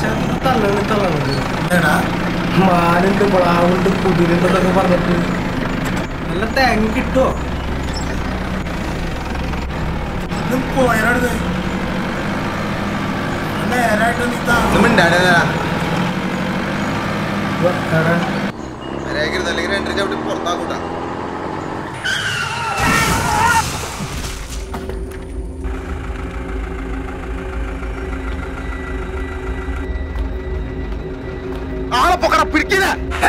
ആശാൻ തള്ളണി തള്ളണത് എടാ മാനുണ്ട് പ്ലാവുണ്ട് കുതിരുണ്ടെന്നൊക്കെ പറഞ്ഞിട്ട് നല്ല തേങ്ങ കിട്ടുമോ ഇത് പോയനടുത്ത് നേരായിട്ട് നീ താ മിണ്ടാടാ എടാ മര്യാദയ്ക്ക് അല്ലെങ്കിൽ രണ്ടര ചവിട്ടി പുറത്താക്കൂട്ടാ ആളെ പൊക്കട പിടിക്കില്ല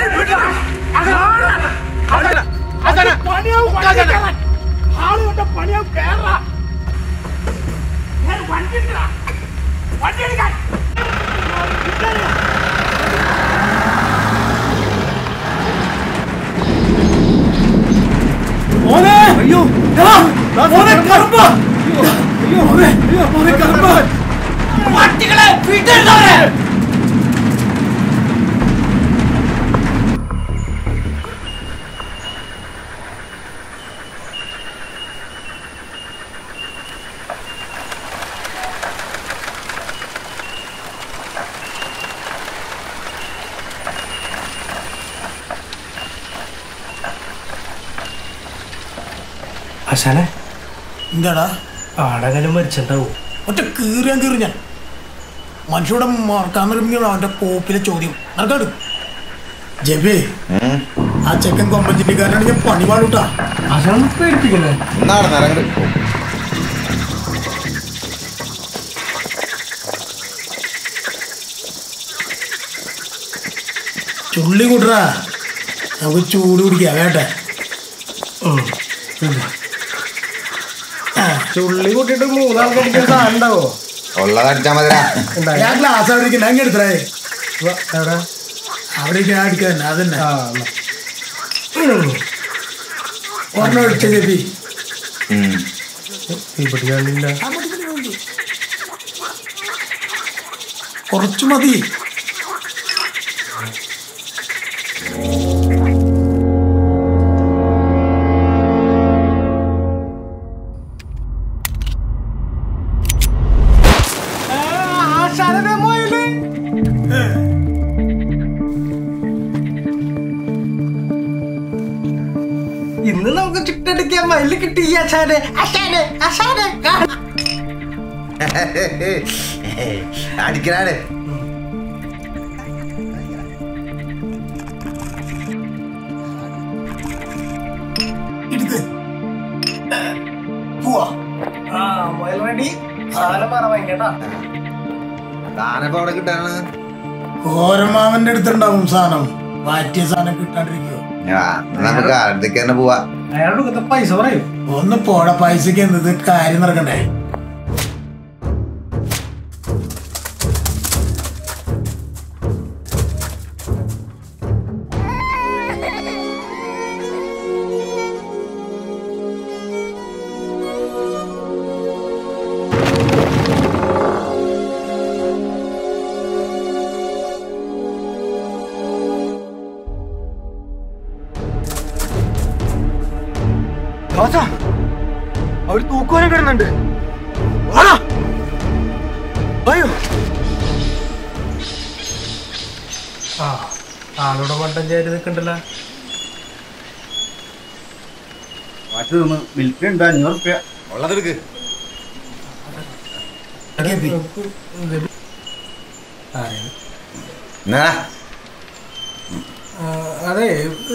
മോനെ അയ്യോ മോനെ കറുപ്പ അയ്യോ മോനെ അയ്യോ മോനെ കറുപ്പ പട്ടികളെ വിട്ടരുതവരെ ആശാനെ എന്താടാ ആടെങ്കിലും മരിച്ചിട്ടുണ്ടാവും ഒറ്റ കീറിയാൻ കീറി ഞാൻ മനുഷ്യരുടെ മറക്കാൻ നിർമ്മിക്കണം അവന്റെ കോപ്പിലെ ചോദ്യം നടക്കാട് ജബേ ആ ചെക്കൻ കൊമ്പഞ്ചിട്ടിക്കാരനാണ് ഞാൻ പണി പാടൂട്ടാ ആശാൻ പേടിപ്പിക്കല്ലേ നടന്നിറങ്ങട് ചുള്ളി കൂട്ടറാ നമുക്ക് ചൂട് പിടിക്കാം കേട്ടെ ആ, ചുള്ളി കൂട്ടിയിട്ട് മൂന്നാൾക്ക് അടിക്കാൻ സാധനം ഉണ്ടാവോ ഉള്ളത് അടിച്ചാ മതിരാ ഉണ്ടായി ഞാൻ ഗ്ലാസ് അവിടെ ഇരിക്കണ അങ്ങ് എടുത്തേ എവിടെ അവിടെ ഇരിക്കണ അടിക്കാൻ അതന്നെ ആ എന്നാ. ഒരെണ്ണം ഒഴിച്ച ജബി തീപ്പെട്ടി കാണില്ല കുറച്ചു മതി ഇന്ന് നമുക്ക് ചുറ്റടിക്കാൻ മയില് കിട്ടി ഈ ആശാനെ ആശാനെ ആശാനെ അടിക്കലാണ് എടുക്ക് പോവാ ആ മയിൽ റെഡി സാധനം പറ വാങ്ങിക്കട്ടാ താനിപ്പോ അവിടെ കിട്ടാനാണ് ഓരമാവന്റെ അടുത്തുണ്ടാവും സാധനം മാറ്റിയ സാധനം കിട്ടാണ്ടിരിക്കുവോ ആ, നമുക്ക് അടുത്തേക്ക് തന്നെ പോവാ അയാളോട് കൊടുത്ത പൈസ പറയൂ ഒന്ന് പോട പൈസക്ക് എന്നത് കാര്യം നടക്കണ്ടേ അവർ തൂക്കുവാനും കിടന്നുണ്ട് അയ്യോ ആ ആളോട് മണ്ടൻ ചേരി നിൽക്കണ്ടല്ലോ മാറ്റി നിന്ന് മിൽക്ക് ഉണ്ട് അഞ്ഞൂറ് റുപ്യ ഉള്ളതെടുക്ക് ഗബി, എന്നാ അതെ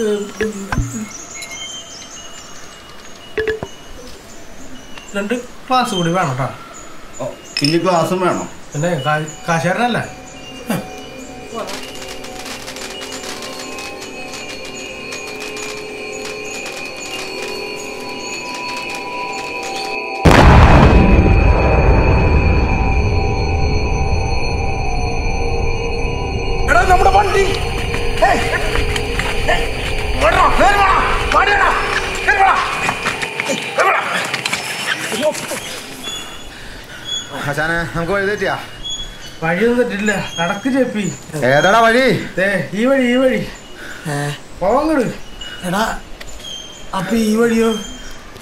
രണ്ട് ക്ലാസ് കൂടി വേണം കേട്ടോ ഓ, പിന്നെ ഗ്ലാസും വേണം പിന്നെ കാശാരനല്ലേ എടാ നമ്മുടെ വണ്ടി ഹസാനെ നമുക്ക് വഴി തെറ്റിയാ വഴിയൊന്നും തെറ്റില്ല നടക്ക് ചേപ്പി ഏതാടാ വഴി ദേ ഈ വഴി ഈ വഴി ഏ, പോങ്ങട് എടാ അപ്പൊ ഈ വഴിയോ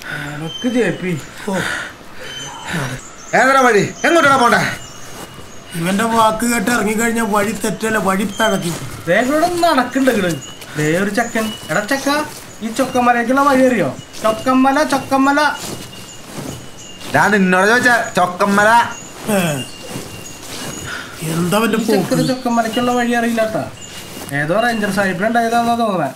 നടക്ക് ചേപ്പി ഓ ഏതാടാ വഴി എങ്ങോട്ടാ പോണ്ടേ ഇവന്റെ വാക്ക് കേട്ട് ഇറങ്ങിക്കഴിഞ്ഞാൽ വഴി തെറ്റല്ല വഴി പിഴക്കും ഇവിടെ നടക്കണ്ടെങ്കില് ദേ ഒരു ചക്കൻ എടാ ചക്ക ഈ ചൊക്കമ്മലക്കുള്ള വഴി അറിയോ ചൊക്കമ്മല ചൊക്കമ്മല ഞാൻ നിന്നോട് ചോദിച്ച ചൊക്കമ്മല ഏ. എന്താ അവന്റെ ഈ ചെക്കന് പോക്ക് ചൊക്കമ്മലക്കുള്ള വഴി അറിയില്ലാട്ടാ ഏതോ റേഞ്ചർ സാഹിബിലുണ്ടായതാണെന്നാ തോന്നുന്നത്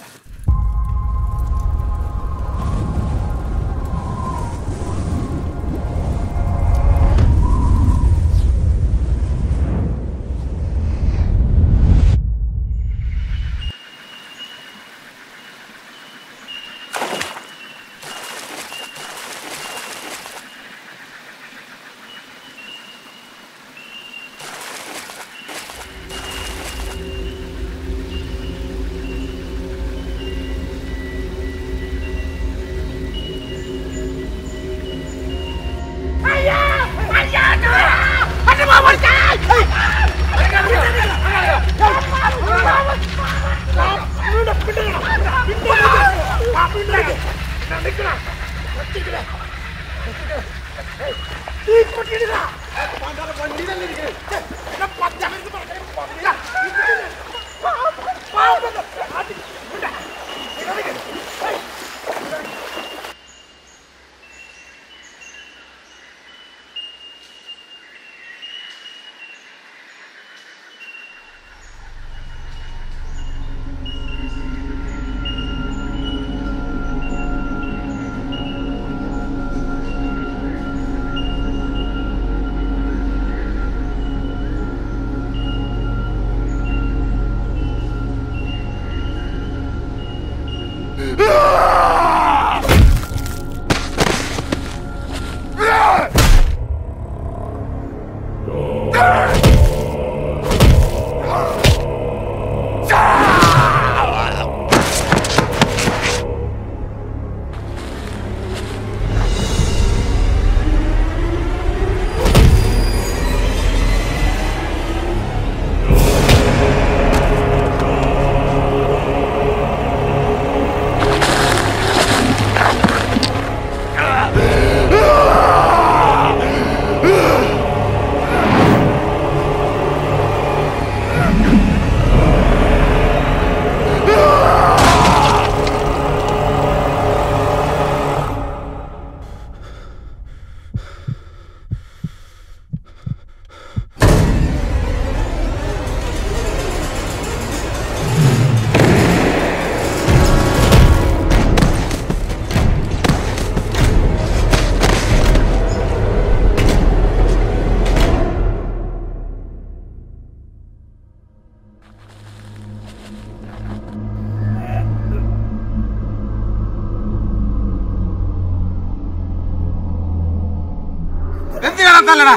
എന്തിനാ തല്ലടാ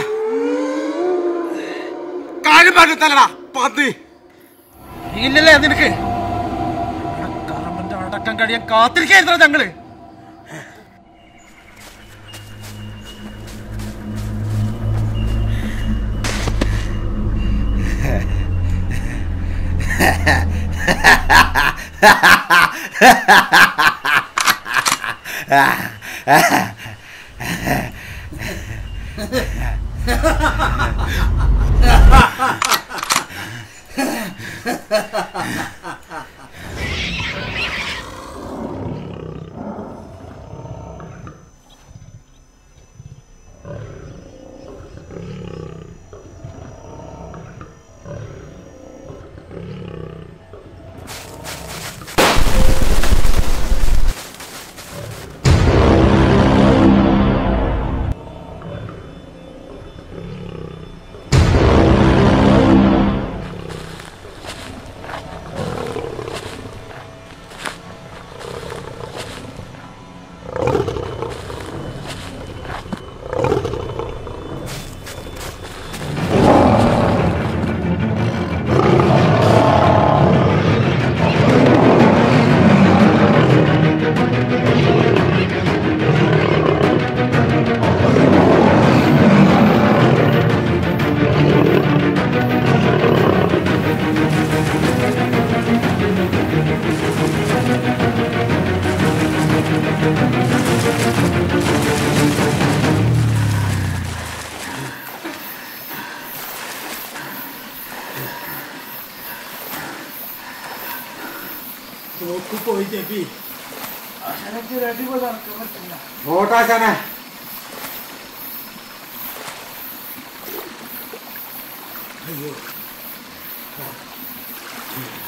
കാര്യം പറഞ്ഞു തല്ലടാ പന്നി ഇല്ലല്ലേ നിനക്ക് കറമ്പന്റെ അടക്കം കഴിയാൻ കാത്തിരിക്കായിരുന്നു ഞങ്ങള് തോക്ക് പോയി ജബി എനിക്ക് റെഡി പോയി നടക്കാൻ പറ്റില്ല ഓട്ടാശാനെ അയ്യോ